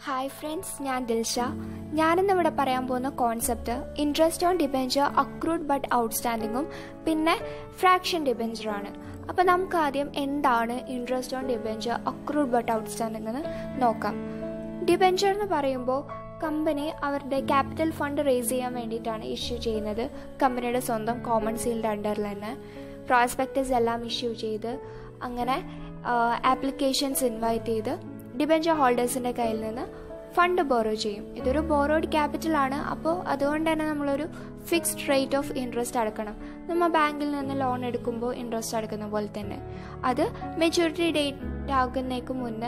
hi friends ഞാൻ ദിൽഷ ഞാനിന്ന് ഇവിടെ പറയാൻ പോകുന്ന concept interest on debenture accrued but ഔട്ട്സ്റ്റാൻഡിങ്ങും പിന്നെ ഫ്രാക്ഷൻ ഡിബെഞ്ചറാണ് അപ്പോൾ നമുക്ക് ആദ്യം എന്താണ് interest on debenture accrued but outstanding എന്ന് നോക്കാം ഡിബെഞ്ചർ എന്ന് പറയുമ്പോൾ കമ്പനി അവരുടെ ക്യാപിറ്റൽ ഫണ്ട് റേസ് ചെയ്യാൻ വേണ്ടിയിട്ടാണ് ഇഷ്യൂ ചെയ്യുന്നത് കമ്പനിയുടെ സ്വന്തം കോമൺ സീൽഡ് അണ്ടറിൽ തന്നെ പ്രോസ്പെക്ടസ് എല്ലാം ഇഷ്യൂ ചെയ്ത് അങ്ങനെ ആപ്ലിക്കേഷൻസ് ഇൻവൈറ്റ് ചെയ്ത് ഡിബെഞ്ചർ ഹോൾഡേഴ്സിൻ്റെ കയ്യിൽ നിന്ന് ഫണ്ട് ബോറോ ചെയ്യും ഇതൊരു ബോറോഡ് ക്യാപിറ്റൽ ആണ് അപ്പോൾ അതുകൊണ്ട് തന്നെ നമ്മളൊരു ഫിക്സ്ഡ് റേറ്റ് ഓഫ് ഇൻട്രസ്റ്റ് അടക്കണം നമ്മൾ ബാങ്കിൽ നിന്ന് ലോൺ എടുക്കുമ്പോൾ ഇൻട്രസ്റ്റ് അടക്കുന്ന പോലെ തന്നെ അത് മെച്യൂരിറ്റി ഡേറ്റ് ആകുന്നേക്ക് മുന്നേ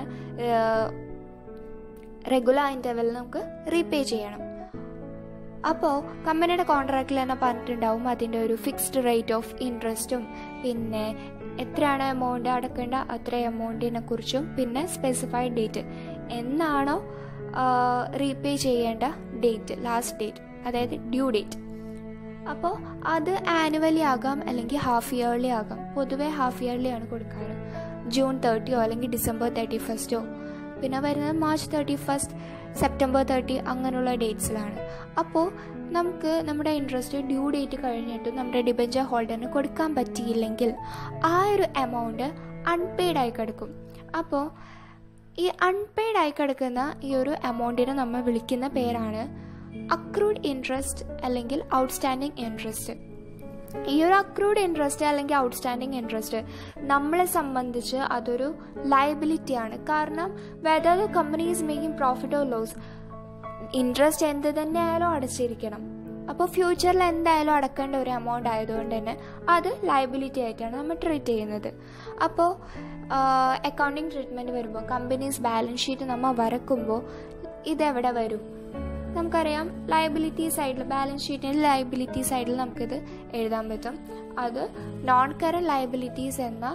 റെഗുലർ ഇൻ്റർവെൽ നമുക്ക് റീപേ ചെയ്യണം അപ്പോൾ കമ്പനിയുടെ കോൺട്രാക്റ്റിൽ തന്നെ പറഞ്ഞിട്ടുണ്ടാവും അതിൻ്റെ ഒരു ഫിക്സ്ഡ് റേറ്റ് ഓഫ് ഇൻട്രസ്റ്റും പിന്നെ എത്രയാണ് എമൗണ്ട് അടക്കേണ്ട അത്ര എമൗണ്ടിനെ കുറിച്ചും പിന്നെ സ്പെസിഫൈഡ് ഡേറ്റ് എന്നാണോ റീപേ ചെയ്യേണ്ട ഡേറ്റ് ലാസ്റ്റ് ഡേറ്റ് അതായത് ഡ്യൂ ഡേറ്റ് അപ്പോൾ അത് ആനുവലി ആകാം അല്ലെങ്കിൽ ഹാഫ് ഇയർലി ആകാം പൊതുവേ ഹാഫ് ഇയർലി ആണ് കൊടുക്കാറ് ജൂൺ തേർട്ടിയോ അല്ലെങ്കിൽ ഡിസംബർ തേർട്ടി ഫസ്റ്റോ പിന്നെ വരുന്നത് March thirty first September thirty അങ്ങനെയുള്ള ഡേറ്റ്സിലാണ് അപ്പോൾ നമുക്ക് നമ്മുടെ ഇൻട്രസ്റ്റ് ഡ്യൂ ഡേറ്റ് കഴിഞ്ഞിട്ട് നമ്മുടെ ഡിബഞ്ചർ ഹോൾഡറിന് കൊടുക്കാൻ പറ്റിയില്ലെങ്കിൽ ആ ഒരു എമൗണ്ട് അൺപെയ്ഡ് ആയി കിടക്കും അപ്പോൾ ഈ അൺപെയ്ഡ് ആയി കിടക്കുന്ന ഈ ഒരു എമൗണ്ടിനെ നമ്മൾ വിളിക്കുന്ന പേരാണ് അക്രൂഡ് ഇൻട്രസ്റ്റ് അല്ലെങ്കിൽ ഔട്ട്സ്റ്റാൻഡിങ് ഇൻട്രസ്റ്റ് ഈ ഒരു അക്രൂഡ് ഇൻട്രസ്റ്റ് അല്ലെങ്കിൽ ഔട്ട്സ്റ്റാൻഡിങ് ഇൻട്രസ്റ്റ് നമ്മളെ സംബന്ധിച്ച് അതൊരു ലയബിലിറ്റിയാണ് കാരണം whether the company is making profit or loss interest എന്ത് തന്നെ ആയാലും അടച്ചിരിക്കണം അപ്പോൾ ഫ്യൂച്ചറിൽ എന്തായാലും അടക്കേണ്ട ഒരു എമൗണ്ട് ആയതുകൊണ്ട് തന്നെ അത് ലയബിലിറ്റി ആയിട്ടാണ് നമ്മൾ ട്രീറ്റ് ചെയ്യുന്നത് അപ്പോൾ അക്കൗണ്ടിങ് ട്രീറ്റ്മെൻറ്റ് വരുമ്പോൾ കമ്പനീസ് ബാലൻസ് ഷീറ്റ് നമ്മൾ വരക്കുമ്പോൾ ഇതെവിടെ വരും നമുക്കറിയാം ലയബിലിറ്റി സൈഡിൽ ബാലൻസ് ഷീറ്റിൻ്റെ ലയബിലിറ്റി സൈഡിൽ നമുക്കിത് എഴുതാൻ പറ്റും അത് നോൺ കറൻറ്റ് ലയബിലിറ്റീസ് എന്ന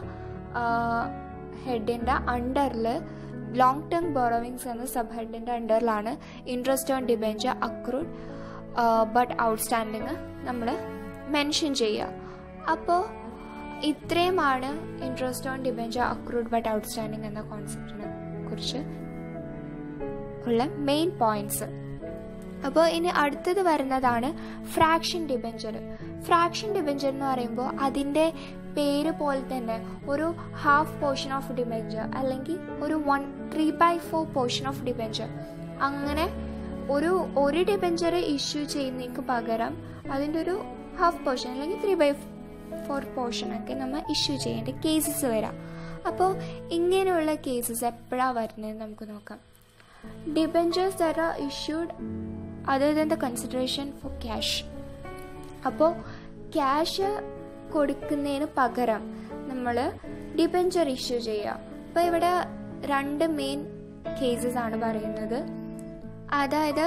ഹെഡിൻ്റെ അണ്ടറിൽ ലോങ് ടേം ബോറോവിങ്സ് എന്ന സബ് ഹെഡിൻ്റെ അണ്ടറിലാണ് interest on debenture accrued but outstanding നമ്മൾ മെൻഷൻ ചെയ്യുക അപ്പോൾ ഇത്രയുമാണ് interest on debenture accrued but outstanding എന്ന കോൺസെപ്റ്റിനെ കുറിച്ച് ഉള്ള മെയിൻ പോയിന്റ്സ് അപ്പോൾ ഇനി അടുത്തത് വരുന്നതാണ് ഫ്രാക്ഷൻ ഡിബെഞ്ചർ ഫ്രാക്ഷൻ ഡിബെഞ്ചർ എന്ന് പറയുമ്പോൾ അതിൻ്റെ പേര് പോലെ തന്നെ ഒരു ഹാഫ് പോർഷൻ ഓഫ് ഡിബെഞ്ചർ അല്ലെങ്കിൽ ഒരു one three by four portion of debenture അങ്ങനെ ഒരു ഒരു ഡിബെഞ്ചർ ഇഷ്യൂ ചെയ്യുന്നതിന് പകരം അതിൻ്റെ ഒരു ഹാഫ് പോർഷൻ അല്ലെങ്കിൽ ത്രീ ബൈ ഫോർ പോർഷനൊക്കെ നമ്മൾ ഇഷ്യൂ ചെയ്യേണ്ട കേസസ് വരാം അപ്പോൾ ഇങ്ങനെയുള്ള കേസസ് എപ്പോഴാണ് വരുന്നത് നമുക്ക് നോക്കാം debentures there are issued other than the consideration for cash അപ്പോൾ ക്യാഷ് കൊടുക്കുന്നതിന് പകരം നമ്മൾ ഡിബെഞ്ചർ ഇഷ്യൂ ചെയ്യുക അപ്പോൾ ഇവിടെ രണ്ട് മെയിൻ കേസസ് ആണ് പറയുന്നത് അതായത്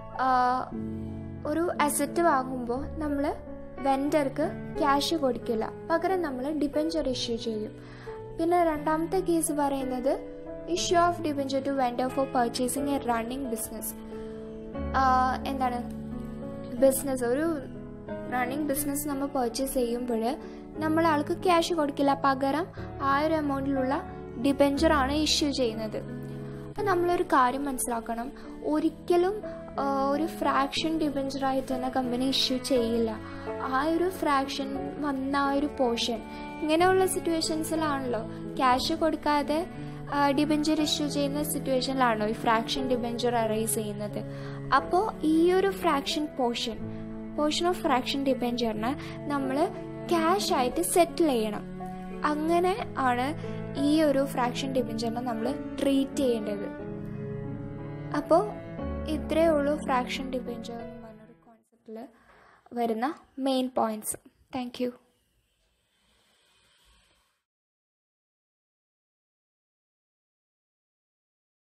ഒരു അസറ്റ് വാങ്ങുമ്പോൾ നമ്മൾ വെൻഡർക്ക് ക്യാഷ് കൊടുക്കില്ല പകരം നമ്മൾ ഡിബെഞ്ചർ ഇഷ്യൂ ചെയ്യും പിന്നെ രണ്ടാമത്തെ കേസ് പറയുന്നത് issue of debenture to vendor for purchasing a running business എന്താണ് ബിസിനസ് ഒരു റണ്ണിങ് ബിസിനസ് നമ്മൾ പർച്ചേസ് ചെയ്യുമ്പോൾ നമ്മൾ ആൾക്ക് ക്യാഷ് കൊടുക്കില്ല പകരം ആ ഒരു എമൗണ്ടിലുള്ള ഡിബെഞ്ചറാണ് ഇഷ്യൂ ചെയ്യുന്നത് അപ്പം നമ്മളൊരു കാര്യം മനസ്സിലാക്കണം ഒരിക്കലും ഒരു ഫ്രാക്ഷൻ ഡിബെഞ്ചറായിട്ട് തന്നെ കമ്പനി ഇഷ്യൂ ചെയ്യില്ല ആ ഒരു ഫ്രാക്ഷൻ വന്ന ആ ഒരു പോർഷൻ ഇങ്ങനെയുള്ള സിറ്റുവേഷൻസിലാണല്ലോ ക്യാഷ് കൊടുക്കാതെ ഡിബെഞ്ചർ ഇഷ്യൂ ചെയ്യുന്ന സിറ്റുവേഷനിലാണോ ഈ ഫ്രാക്ഷൻ ഡിബെഞ്ചർ അറൈസ് ചെയ്യുന്നത് അപ്പോൾ ഈ ഒരു fraction portion portion of fraction ഡിബെഞ്ചറിനെ നമ്മൾ ക്യാഷ് ആയിട്ട് സെറ്റിൽ ചെയ്യണം അങ്ങനെ ആണ് ഈ ഒരു ഫ്രാക്ഷൻ ഡിബെഞ്ചറിനെ നമ്മൾ ട്രീറ്റ് ചെയ്യേണ്ടത് അപ്പോൾ ഇത്രയേ ഉള്ളൂ ഫ്രാക്ഷൻ ഡിബെഞ്ചർ എന്ന് പറഞ്ഞൊരു കോൺസെപ്റ്റിൽ വരുന്ന മെയിൻ പോയിന്റ്സ് താങ്ക് യു